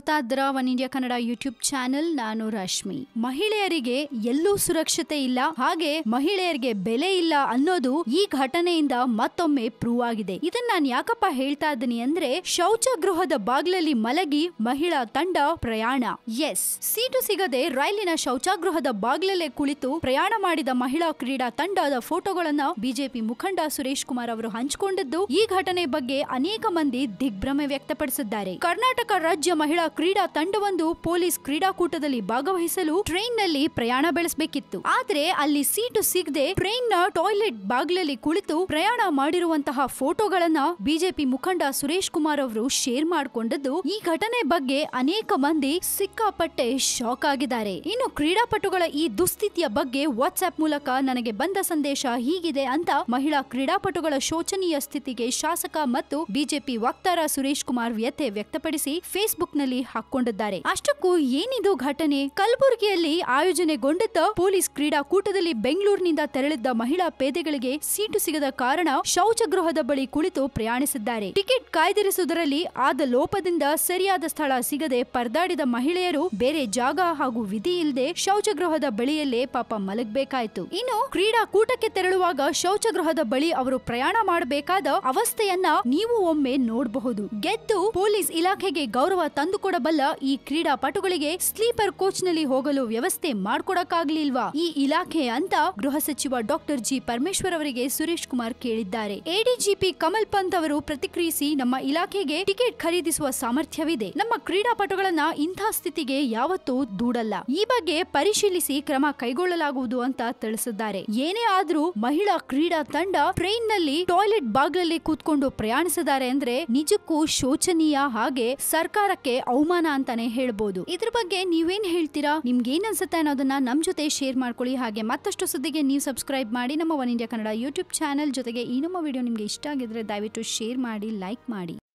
ನೋಡ್ತಾ ಇದ್ರ one India Kannada YouTube channel ನಾನು ರಶ್ಮಿ ಮಹಿಳೆಯರಿಗೆ ಎಲ್ಲೂ ಸುರಕ್ಷತೆ ಇಲ್ಲ ಹಾಗೆ ಮಹಿಳೆಯರಿಗೆ ಬೆಲೆ ಇಲ್ಲ ಅನ್ನೋದು ಈ ಘಟನೆಯಿಂದ ಮತ್ತೊಮ್ಮೆ ಪ್ರೂವ್ ಆಗಿದೆ ಇದನ್ನ ನಾನು ಯಾಕಪ್ಪ ಹೇಳ್ತಾ ಇದ್ದೀನಿ ಅಂದ್ರೆ ಶೌಚಗೃಹದ ಬಾಗ್ಲಲ್ಲಿ ಮಲಗಿ ಮಹಿಳಾ ತಂಡ ಪ್ರಯಾಣ ಎಸ್ ಸೀಟು ಸಿಗದೆ ರೈಲಿನ ಶೌಚಾಗೃಹದ ಬಾಗ್ಲಲ್ಲೇ ಕುಳಿತು ಪ್ರಯಾಣ ಮಾಡಿದ ಮಹಿಳಾ ಕ್ರೀಡಾ ತಂಡದ ಫೋಟೋಗಳನ್ನ ಬಿಜೆಪಿ ಮುಖಂಡ ಸುರೇಶ್ ಕುಮಾರ್ ಅವರು ಹಂಚಿಕೊಂಡಿದ್ದು ಈ ಘಟನೆ ಬಗ್ಗೆ ಅನೇಕ ಮಂದಿ ದಿಗ್ಭ್ರಮೆ ವ್ಯಕ್ತಪಡಿಸಿದ್ದಾರೆ ಕರ್ನಾಟಕ ರಾಜ್ಯ ಮಹಿಳಾ ಕ್ರೀಡಾ ತಂಡವೊಂದು ಪೊಲೀಸ್ ಕ್ರೀಡಾಕೂಟದಲ್ಲಿ ಭಾಗವಹಿಸಲು ಟ್ರೈನ್ ನಲ್ಲಿ ಪ್ರಯಾಣ ಬೆಳೆಸಬೇಕಿತ್ತು ಆದ್ರೆ ಅಲ್ಲಿ ಸೀಟು ಸಿಗದೆ ಟ್ರೈನ್ ನ ಟಾಯ್ಲೆಟ್ ಬಾಗ್ಲಲ್ಲಿ ಕುಳಿತು ಪ್ರಯಾಣ ಮಾಡಿರುವಂತಹ ಫೋಟೋಗಳನ್ನ ಬಿಜೆಪಿ ಮುಖಂಡ ಸುರೇಶ್ ಕುಮಾರ್ ಅವರು ಶೇರ್ ಮಾಡಿಕೊಂಡದ್ದು ಈ ಘಟನೆ ಬಗ್ಗೆ ಅನೇಕ ಮಂದಿ ಸಿಕ್ಕಾಪಟ್ಟೆ ಶಾಕ್ ಆಗಿದ್ದಾರೆ ಇನ್ನು ಕ್ರೀಡಾಪಟುಗಳ ಈ ದುಸ್ಥಿತಿಯ ಬಗ್ಗೆ ವಾಟ್ಸ್ಆಪ್ ಮೂಲಕ ನನಗೆ ಬಂದ ಸಂದೇಶ ಹೀಗಿದೆ ಅಂತ ಮಹಿಳಾ ಕ್ರೀಡಾಪಟುಗಳ ಶೋಚನೀಯ ಸ್ಥಿತಿಗೆ ಶಾಸಕ ಮತ್ತು ಬಿಜೆಪಿ ವಕ್ತಾರ ಸುರೇಶ್ ಕುಮಾರ್ ವ್ಯಥೆ ವ್ಯಕ್ತಪಡಿಸಿ ಫೇಸ್ಬುಕ್ ನಲ್ಲಿ ಹಾಕೊಂಡಿದ್ದಾರೆ ಅಷ್ಟಕ್ಕೂ ಏನಿದು ಘಟನೆ ಕಲಬುರಗಿಯಲ್ಲಿ ಆಯೋಜನೆಗೊಂಡಿದ್ದ ಪೊಲೀಸ್ ಕ್ರೀಡಾಕೂಟದಲ್ಲಿ ಬೆಂಗಳೂರಿನಿಂದ ತೆರಳಿದ್ದ ಮಹಿಳಾ ಪೇದೆಗಳಿಗೆ ಸೀಟು ಸಿಗದ ಕಾರಣ ಶೌಚಗೃಹದ ಬಳಿ ಕುಳಿತು ಪ್ರಯಾಣಿಸಿದ್ದಾರೆ ಟಿಕೆಟ್ ಕಾಯ್ದಿರಿಸುವುದರಲ್ಲಿ ಆದ ಲೋಪದಿಂದ ಸರಿಯಾದ ಸ್ಥಳ ಸಿಗದೆ ಪರದಾಡಿದ ಮಹಿಳೆಯರು ಬೇರೆ ಜಾಗ ಹಾಗೂ ವಿಧಿ ಇಲ್ಲದೆ ಶೌಚಗೃಹದ ಬಳಿಯಲ್ಲೇ ಪಾಪ ಮಲಗಬೇಕಾಯ್ತು ಇನ್ನು ಕ್ರೀಡಾಕೂಟಕ್ಕೆ ತೆರಳುವಾಗ ಶೌಚಗೃಹದ ಬಳಿ ಅವರು ಪ್ರಯಾಣ ಮಾಡಬೇಕಾದ ಅವಸ್ಥೆಯನ್ನ ನೀವು ಒಮ್ಮೆ ನೋಡಬಹುದು ಗೆದ್ದು ಪೊಲೀಸ್ ಇಲಾಖೆಗೆ ಗೌರವ ತಂದುಕೊಡಬಲ್ಲ ಈ ಕ್ರೀಡಾಪಟುಗಳಿಗೆ ಸ್ಲೀಪರ್ ಕೋಚ್ ನಲ್ಲಿ ಹೋಗಲು ವ್ಯವಸ್ಥೆ ಮಾಡ್ಕೊಡಕ್ಕಾಗ್ಲಿಲ್ವಾ ಈ ಇಲಾಖೆ ಅಂತ ಗೃಹ ಸಚಿವ ಡಾಕ್ಟರ್ ಜಿ ಪರಮೇಶ್ವರ್ ಅವರಿಗೆ ಸುರೇಶ್ ಕುಮಾರ್ ಕೇಳಿದ್ದಾರೆ ಎಡಿಜಿಪಿ ಕಮಲ್ ಪಂತ್ ಅವರು ಪ್ರತಿಕ್ರಿಯಿಸಿ ನಮ್ಮ ಇಲಾಖೆಗೆ ಟಿಕೆಟ್ ಖರೀದಿಸುವ ಸಾಮರ್ಥ್ಯವಿದೆ ನಮ್ಮ ಕ್ರೀಡಾಪಟುಗಳನ್ನ ಇಂಥ ಸ್ಥಿತಿಗೆ ಯಾವತ್ತೂ ದೂಡಲ್ಲ ಈ ಬಗ್ಗೆ ಪರಿಶೀಲಿಸಿ ಕ್ರಮ ಕೈಗೊಳ್ಳಲಾಗುವುದು ಅಂತ ತಿಳಿಸಿದ್ದಾರೆ ಏನೇ ಆದ್ರೂ ಮಹಿಳಾ ಕ್ರೀಡಾ ತಂಡ ಟ್ರೈನ್ ನಲ್ಲಿ ಟಾಯ್ಲೆಟ್ ಬಾಗ್ಲಲ್ಲಿ ಕೂತ್ಕೊಂಡು ಪ್ರಯಾಣಿಸಿದ್ದಾರೆ ಅಂದ್ರೆ ನಿಜಕ್ಕೂ ಶೋಚನೀಯ ಹಾಗೆ ಸರ್ಕಾರಕ್ಕೆ ಅವಮಾನ ಅಂತಾನೆ ಹೇಳ್ಬೋದು ಇದ್ರ ಬಗ್ಗೆ ನೀವೇನ್ ಹೇಳ್ತೀರಾ ನಿಮ್ಗೆ ಏನ್ ಅನ್ಸುತ್ತೆ ಅನ್ನೋದನ್ನ ನಮ್ ಜೊತೆ ಶೇರ್ ಮಾಡ್ಕೊಳ್ಳಿ ಹಾಗೆ ಮತ್ತಷ್ಟು ಸುದ್ದಿಗೆ ನೀವು ಸಬ್ಸ್ಕ್ರೈಬ್ ಮಾಡಿ ನಮ್ಮ one India Kannada YouTube channel ಜೊತೆಗೆ ಈ ನಮ್ಮ ವಿಡಿಯೋ ನಿಮ್ಗೆ ಇಷ್ಟ ಆಗಿದ್ರೆ ದಯವಿಟ್ಟು ಶೇರ್ ಮಾಡಿ ಲೈಕ್ ಮಾಡಿ